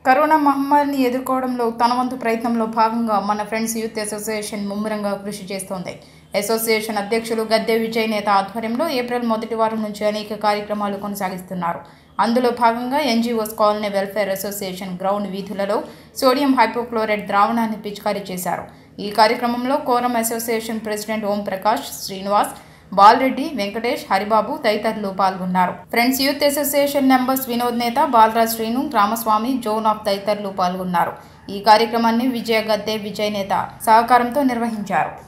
corona మహమ్మారిని ఎదుర్కోవడంలో తన వంతు ప్రయత్నంలో భాగంగా మన ఫ్రెండ్స్ యూత్ అసోసియేషన్ ముమ్మరంగా కృషి చేస్తోంది అసోసియేషన్ అధ్యక్షులు గద్దె విజయ్ నేత ఆధ్వర్యంలో ఏప్రిల్ మొదటి వారం నుంచి అనేక కార్యక్రమాలు కొనసాగిస్తున్నారు అందులో భాగంగా NGOs colony welfare association ground వీధులలో సోడియం హైపోక్లోరైడ్ ద్రావణాన్ని పిచికారీ చేశారు ఈ కార్యక్రమంలో కోరం అసోసియేషన్ ప్రెసిడెంట్ ఓం ప్రకాష్ శ్రీనివాస్ బాలరెడ్డి వెంకటేష్ హరిబాబు తదితరులు పాల్గొన్నారు friends youth association members Vinod నేత బాలరాజ్ శ్రీను రామస్వామి జోన్ ఆఫ్ తదితరులు పాల్గొన్నారు ఈ కార్యక్రమాన్ని విజయ గద్దె విజయ్ నేత సహకారంతో నిర్వహించారు